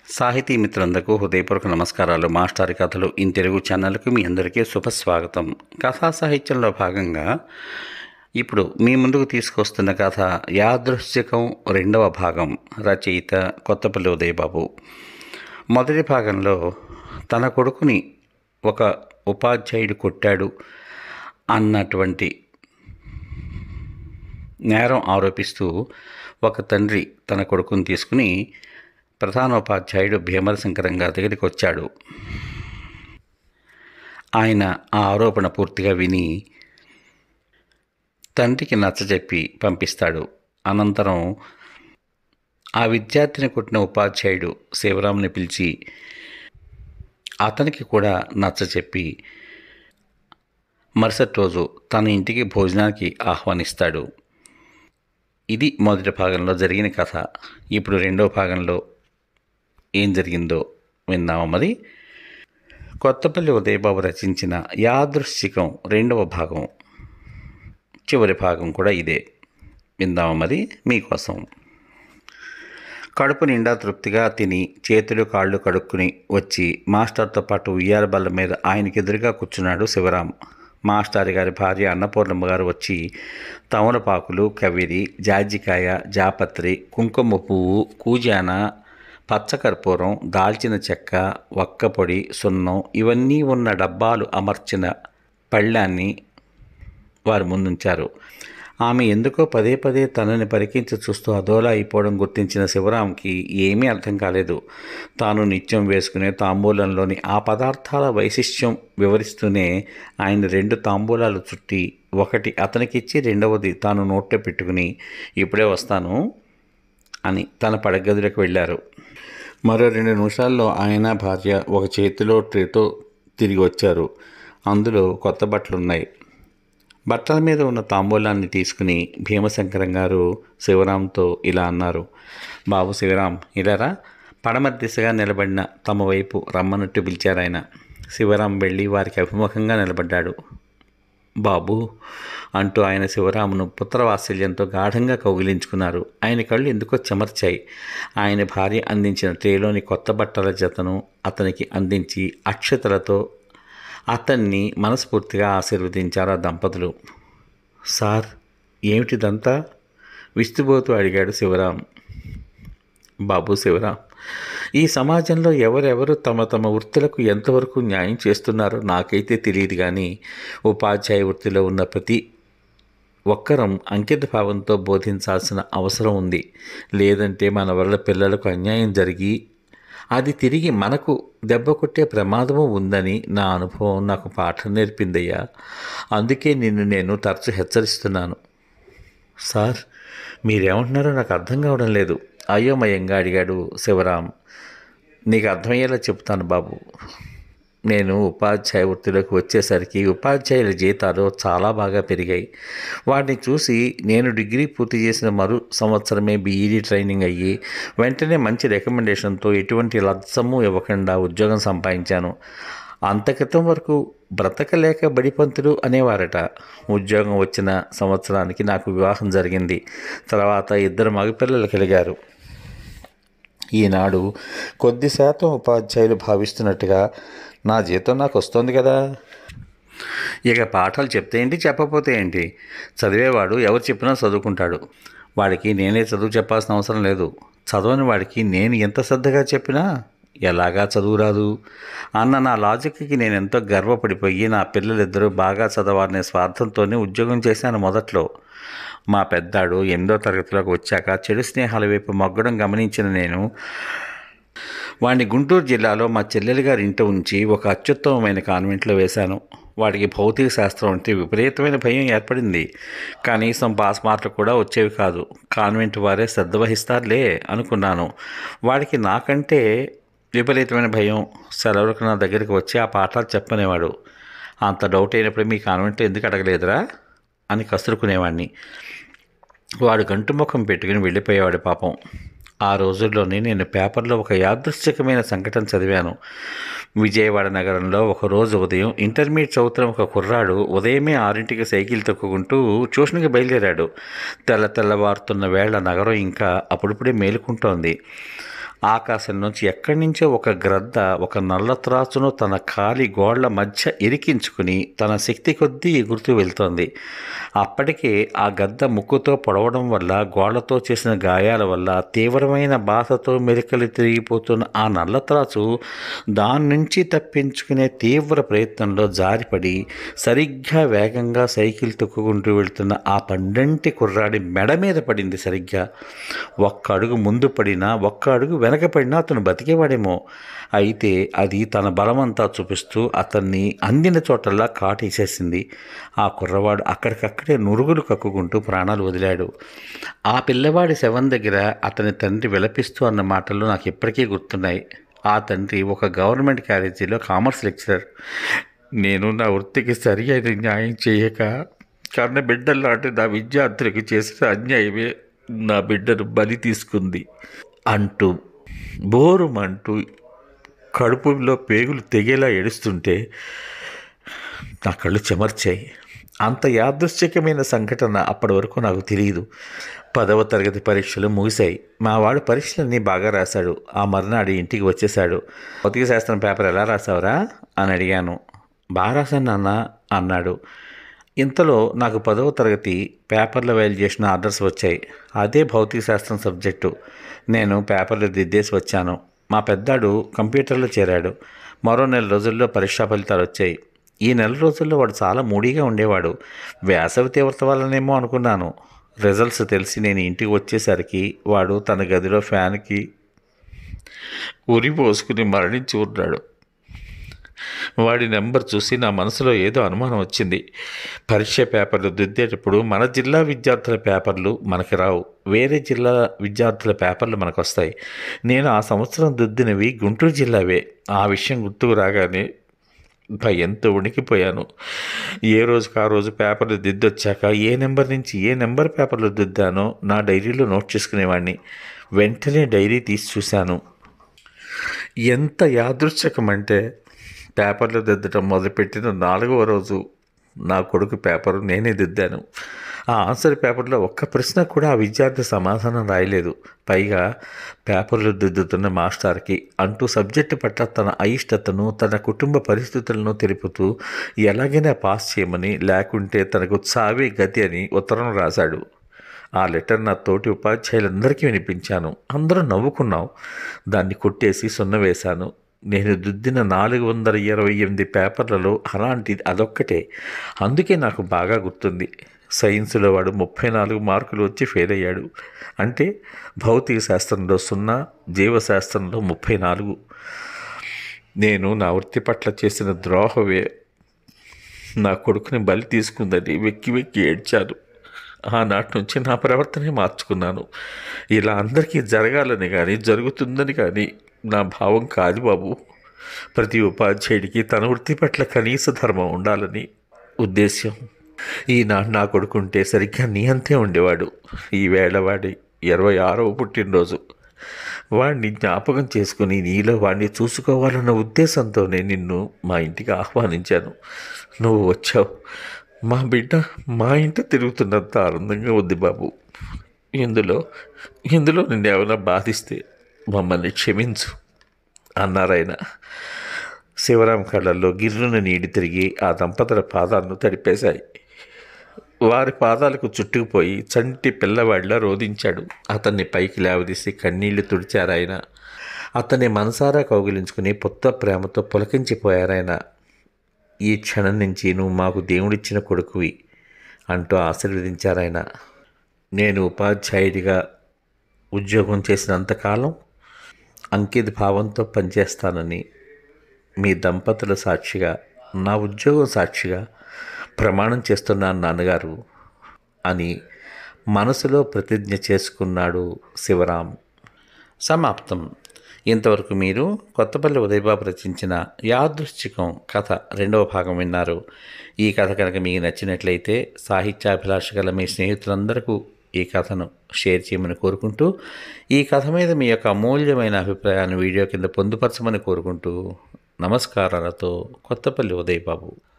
సాహితీ మిత్రులందరికీ హృదయపూర్వక నమస్కారాలు మాస్టారి కథలు ఇన్ తెలుగు ఛానల్కు మీ అందరికీ శుభస్వాగతం కథా సాహిత్యంలో భాగంగా ఇప్పుడు మీ ముందుకు తీసుకొస్తున్న కథ యాదృశ్చికం రెండవ భాగం రచయిత కొత్తపల్లి ఉదయబాబు మొదటి భాగంలో తన కొడుకుని ఒక ఉపాధ్యాయుడు కొట్టాడు అన్నటువంటి నేరం ఆరోపిస్తూ ఒక తండ్రి తన కొడుకుని తీసుకుని ప్రధానోపాధ్యాయుడు భీమరశంకరం గారి దగ్గరికి వచ్చాడు ఆయన ఆ ఆరోపణ పూర్తిగా విని తండ్రికి నచ్చజెప్పి పంపిస్తాడు అనంతరం ఆ విద్యార్థిని కొట్టిన ఉపాధ్యాయుడు శివరాముని పిలిచి అతనికి కూడా నచ్చజెప్పి మరుసటి రోజు తన ఇంటికి భోజనానికి ఆహ్వానిస్తాడు ఇది మొదటి భాగంలో జరిగిన కథ ఇప్పుడు రెండో భాగంలో ఏం జరిగిందో విందామా మరి కొత్తపల్లి ఉదయబాబు రచించిన యాదృశ్చికం రెండవ భాగం చివరి భాగం కూడా ఇదే విందామా మరి మీకోసం కడుపు నిండా తృప్తిగా తిని చేతులు కాళ్ళు కడుక్కుని వచ్చి మాస్టర్తో పాటు ఉయ్యాల బల్ల మీద ఆయనకి ఎదురుగా కూర్చున్నాడు శివరాం మాస్టర్ గారి భార్య అన్నపూర్ణమ్మ గారు వచ్చి తమలపాకులు కవిరి జాజికాయ జాపత్రి కుంకుమ పువ్వు కూజాన పచ్చకర్పూరం దాల్చిన చెక్క వక్కపొడి సున్నం ఇవన్నీ ఉన్న డబ్బాలు అమర్చిన పళ్ళాన్ని వారి ముందుంచారు ఆమె ఎందుకో పదే పదే తనని పరికించి చూస్తూ అదోలా అయిపోవడం గుర్తించిన శివరాంకి ఏమీ అర్థం కాలేదు తాను నిత్యం వేసుకునే తాంబూలంలోని ఆ పదార్థాల వైశిష్ట్యం వివరిస్తూనే ఆయన రెండు తాంబూలాలు చుట్టి ఒకటి అతనికిచ్చి రెండవది తాను నోట్లో పెట్టుకుని ఇప్పుడే వస్తాను అని తన పడగదిలోకి వెళ్ళారు మరో రెండు నిమిషాల్లో ఆయన భార్య ఒక చేతిలో ట్రేతో తిరిగి వచ్చారు అందులో కొత్త బట్టలు ఉన్నాయి బట్టల మీద ఉన్న తాంబూలాన్ని తీసుకుని భీమశంకరం గారు శివరాంతో ఇలా అన్నారు బాబు శివరాం ఇలారా పడమర దిశగా నిలబడిన తమ వైపు రమ్మన్నట్టు పిలిచారు ఆయన శివరాం వెళ్ళి వారికి అభిముఖంగా నిలబడ్డాడు బాబు అంటూ ఆయన శివరామును పుత్రవాత్సల్యంతో గాఢంగా కౌగిలించుకున్నారు ఆయన కళ్ళు ఎందుకో చెమర్చాయి ఆయన భార్య అందించిన ట్రేలోని కొత్త బట్టల జతను అతనికి అందించి అక్షతలతో అతన్ని మనస్ఫూర్తిగా ఆశీర్వదించారు ఆ దంపతులు సార్ ఏమిటిదంతా విస్తుపోతూ అడిగాడు శివరాం బాబు శివరాం ఈ సమాజంలో ఎవరెవరు తమ తమ వృత్తులకు ఎంతవరకు న్యాయం చేస్తున్నారో నాకైతే తెలియదు కానీ ఉపాధ్యాయ వృత్తిలో ఉన్న ప్రతి ఒక్కరం అంకిత భావంతో బోధించాల్సిన అవసరం ఉంది లేదంటే మన వల్ల పిల్లలకు అన్యాయం జరిగి అది తిరిగి మనకు దెబ్బ కొట్టే ప్రమాదము ఉందని నా అనుభవం నాకు పాఠం నేర్పిందయ్యా అందుకే నిన్ను నేను తరచు హెచ్చరిస్తున్నాను సార్ మీరేమంటున్నారో నాకు అర్థం కావడం లేదు అయోమయంగా అడిగాడు శివరాం నీకు అర్థమయ్యేలా చెప్తాను బాబు నేను ఉపాధ్యాయ వృత్తిలోకి వచ్చేసరికి ఉపాధ్యాయుల జీతాలు చాలా బాగా పెరిగాయి వాటిని చూసి నేను డిగ్రీ పూర్తి చేసిన మరు సంవత్సరమే బీఈడీ ట్రైనింగ్ అయ్యి వెంటనే మంచి రికమెండేషన్తో ఎటువంటి లత్సము ఇవ్వకుండా ఉద్యోగం సంపాదించాను అంత క్రితం వరకు బ్రతకలేక బడిపంతులు అనేవారట ఉద్యోగం వచ్చిన సంవత్సరానికి నాకు వివాహం జరిగింది తర్వాత ఇద్దరు మగపిల్లలు కలిగారు ఈనాడు కొద్ది శాతం ఉపాధ్యాయులు భావిస్తున్నట్టుగా నా జీతం నాకు వస్తుంది కదా ఇక పాఠాలు చెప్తే ఏంటి చెప్పకపోతే ఏంటి చదివేవాడు ఎవరు చెప్పినా చదువుకుంటాడు వాడికి నేనే చదువు చెప్పాల్సిన అవసరం లేదు చదవని వాడికి నేను ఎంత శ్రద్ధగా చెప్పినా ఎలాగా చదువు రాదు అన్న నా లాజిక్కి నేను ఎంతో గర్వపడిపోయి నా పిల్లలిద్దరూ బాగా చదవాలనే స్వార్థంతోనే ఉద్యోగం చేశాను మొదట్లో మా పెద్దాడు ఎనిమిదో తరగతిలోకి వచ్చాక చెడు స్నేహాల వైపు మొగ్గడం గమనించిన నేను వాడిని గుంటూరు జిల్లాలో మా చెల్లెలి గారి ఇంట ఉంచి ఒక అత్యుత్తమమైన కాన్వెంట్లో వేశాను వాడికి భౌతిక శాస్త్రం అంటే విపరీతమైన భయం ఏర్పడింది కనీసం పాస్ మార్కులు కూడా వచ్చేవి కాదు కాన్వెంట్ వారే శ్రద్ధ వహిస్తారులే అనుకున్నాను వాడికి నాకంటే విపరీతమైన భయం సెలవులకు నా దగ్గరికి వచ్చి ఆ పాఠాలు చెప్పనేవాడు అంత డౌట్ అయినప్పుడు మీ కాన్వెంట్లో ఎందుకు అడగలేదురా అని కసురుకునేవాడిని వాడు గంటు ముఖం పెట్టుకుని వెళ్ళిపోయేవాడు పాపం ఆ రోజుల్లోనే నేను పేపర్లో ఒక యాదృశ్చికమైన సంఘటన చదివాను విజయవాడ నగరంలో ఒక రోజు ఉదయం ఇంటర్మీడియట్ చదువుతున్న ఒక కుర్రాడు ఉదయమే ఆరింటికి సైకిల్ తొక్కుకుంటూ ట్యూషన్కి బయలుదేరాడు తెల్ల తెల్లవారుతున్న వేళ నగరం ఇంకా అప్పుడప్పుడే మేలుకుంటోంది ఆకాశం నుంచి ఎక్కడి నుంచో ఒక గ్రద్ద ఒక నల్ల త్రాచును తన కాలి గోళ్ల మధ్య ఇరికించుకుని తన శక్తి కొద్దీ ఎగురుతూ వెళ్తోంది అప్పటికే ఆ గద్ద ముక్కుతో పొడవడం వల్ల గోళ్లతో చేసిన గాయాల వల్ల తీవ్రమైన బాధతో మెలికలు తిరిగిపోతున్న ఆ నల్ల త్రాచు దాని నుంచి తప్పించుకునే తీవ్ర ప్రయత్నంలో జారిపడి సరిగ్గా వేగంగా సైకిల్ తొక్కుకుంటూ వెళ్తున్న ఆ పండంటి కుర్రాడి మెడ మీద పడింది సరిగ్గా ఒక్క అడుగు ముందు పడినా ఒక్క అడుగు వెనక పడినా అతను బతికేవాడేమో అయితే అది తన బలమంతా చూపిస్తూ అతన్ని అందిన చోటల్లా కాటేసేసింది ఆ కుర్రవాడు అక్కడికక్కడే నురుగులు కక్కుకుంటూ ప్రాణాలు వదిలాడు ఆ పిల్లవాడి శవం దగ్గర అతని తండ్రి విలపిస్తూ అన్న మాటలు నాకు ఇప్పటికీ గుర్తున్నాయి ఆ తండ్రి ఒక గవర్నమెంట్ కాలేజీలో కామర్స్ లెక్చరర్ నేను నా వృత్తికి సరి అయిన న్యాయం చేయక కన్న బిడ్డల్లాంటి నా విద్యార్థులకు చేసిన అన్యాయమే నా బిడ్డను బలి తీసుకుంది అంటూ బోరుమంటూ కడుపులో పేగులు తెగేలా ఏడుస్తుంటే నా కళ్ళు చెమర్చాయి అంత యాదృశ్చికమైన సంఘటన అప్పటి వరకు నాకు తెలియదు పదవ తరగతి పరీక్షలు ముగిశాయి మా వాడు పరీక్షలన్నీ బాగా రాశాడు ఆ మర్నాడు ఇంటికి వచ్చేశాడు భౌతిక శాస్త్రం పేపర్ ఎలా రాసావురా అని అడిగాను బాగా రాశాను నాన్న అన్నాడు ఇంతలో నాకు పదవ తరగతి పేపర్లో వేలు చేసిన ఆర్డర్స్ వచ్చాయి అదే భౌతిక శాస్త్రం సబ్జెక్టు నేను పేపర్లు దిద్దేసి వచ్చాను మా పెద్దాడు కంప్యూటర్లో చేరాడు మరో నెల రోజుల్లో పరీక్షా ఫలితాలు వచ్చాయి ఈ నెల రోజుల్లో వాడు చాలా మూడీగా ఉండేవాడు వేసవి తీవ్రత వల్లనేమో అనుకున్నాను రిజల్ట్స్ తెలిసి నేను ఇంటికి వచ్చేసరికి వాడు తన గదిలో ఫ్యాన్కి ఉరి పోసుకుని మరణించి ఉన్నాడు వాడి నెంబర్ చూసి నా మనసులో ఏదో అనుమానం వచ్చింది పరీక్ష పేపర్లు దిద్దేటప్పుడు మన జిల్లా విద్యార్థుల పేపర్లు మనకి రావు వేరే జిల్లా విద్యార్థుల పేపర్లు మనకు వస్తాయి నేను ఆ సంవత్సరం దిద్దినవి గుంటూరు జిల్లావే ఆ విషయం గుర్తుకు రాగానే భయంతో వణికిపోయాను ఏ రోజుకి ఆ రోజు పేపర్లు దిద్దొచ్చాక ఏ నెంబర్ నుంచి ఏ నెంబర్ పేపర్లు దిద్దానో నా డైరీలో నోట్ చేసుకునేవాడిని వెంటనే డైరీ తీసి చూశాను ఎంత యాదృచ్ఛకం అంటే పేపర్లు దిద్దడం మొదలుపెట్టిన నాలుగవ రోజు నా కొడుకు పేపరు నేనే దిద్దాను ఆ ఆన్సర్ పేపర్లో ఒక్క ప్రశ్న కూడా ఆ విద్యార్థి సమాధానం రాయలేదు పైగా పేపర్లు దిద్దుతున్న మాస్టర్కి అంటూ సబ్జెక్టు పట్ల తన అయిష్టతను తన కుటుంబ పరిస్థితులను తెలుపుతూ ఎలాగైనా పాస్ చేయమని లేకుంటే తనకు చావే గతి అని ఉత్తరం రాశాడు ఆ లెటర్ నా తోటి ఉపాధ్యాయులందరికీ వినిపించాను అందరూ నవ్వుకున్నాం దాన్ని కొట్టేసి సున్న వేశాను నేను దుద్దిన నాలుగు వందల ఇరవై ఎనిమిది పేపర్లలో అలాంటిది అదొక్కటే అందుకే నాకు బాగా గుర్తుంది సైన్స్లో వాడు ముప్పై నాలుగు మార్కులు వచ్చి ఫెయిల్ అయ్యాడు అంటే భౌతిక శాస్త్రంలో సున్నా జీవశాస్త్రంలో ముప్పై నాలుగు నేను నా వృత్తి పట్ల చేసిన ద్రోహవే నా కొడుకుని బలి తీసుకుందని వెక్కి వెక్కి ఏడ్చాను ఆనాటి నుంచి నా ప్రవర్తనే మార్చుకున్నాను ఇలా అందరికీ జరగాలని కానీ జరుగుతుందని కానీ నా భావం కాదు బాబు ప్రతి ఉపాధ్యాయుడికి తన వృత్తి పట్ల కనీస ధర్మం ఉండాలని ఉద్దేశ్యం ఈనాడు నా కొడుకుంటే సరిగ్గా నీ అంతే ఉండేవాడు ఈవేళ వాడి ఇరవై ఆరవ పుట్టినరోజు వాడిని జ్ఞాపకం చేసుకుని నీలో వాడిని చూసుకోవాలన్న ఉద్దేశంతోనే నిన్ను మా ఇంటికి ఆహ్వానించాను నువ్వు వచ్చావు మా బిడ్డ మా ఇంట తిరుగుతున్నంత ఆనందంగా ఉంది బాబు ఇందులో ఇందులో నిన్ను ఏమైనా బాధిస్తే మమ్మల్ని క్షమించు అన్నారాయన శివరాం కళ్ళల్లో గిర్రున నీడి తిరిగి ఆ దంపతుల పాదాలను తడిపేశాయి వారి పాదాలకు చుట్టుకుపోయి చంటి పిల్లవాడిలా రోధించాడు అతన్ని పైకి లేవదీసి కన్నీళ్లు తుడిచారాయన అతన్ని మనసారా కౌగిలించుకుని పొత్త ప్రేమతో పులకించిపోయారాయన ఈ క్షణం నుంచి నువ్వు మాకు దేవుడిచ్చిన కొడుకువి అంటూ ఆశీర్వదించారాయన నేను ఉపాధ్యాయుడిగా ఉద్యోగం చేసినంతకాలం అంకిత భావంతో పనిచేస్తానని మీ దంపతుల సాక్షిగా నా ఉద్యోగం సాక్షిగా ప్రమాణం చేస్తున్నాను నాన్నగారు అని మనసులో ప్రతిజ్ఞ చేసుకున్నాడు శివరాం సమాప్తం ఇంతవరకు మీరు కొత్తపల్లి ఉదయబాబు రచించిన యాదృశ్చికం కథ రెండవ భాగం విన్నారు ఈ కథ కనుక మీకు నచ్చినట్లయితే సాహిత్యాభిలాష గల మీ స్నేహితులందరికీ ఈ కథను షేర్ చేయమని కోరుకుంటూ ఈ కథ మీద మీ యొక్క అమూల్యమైన అభిప్రాయాన్ని వీడియో కింద పొందుపరచమని కోరుకుంటూ నమస్కారాలతో కొత్తపల్లి ఉదయబాబు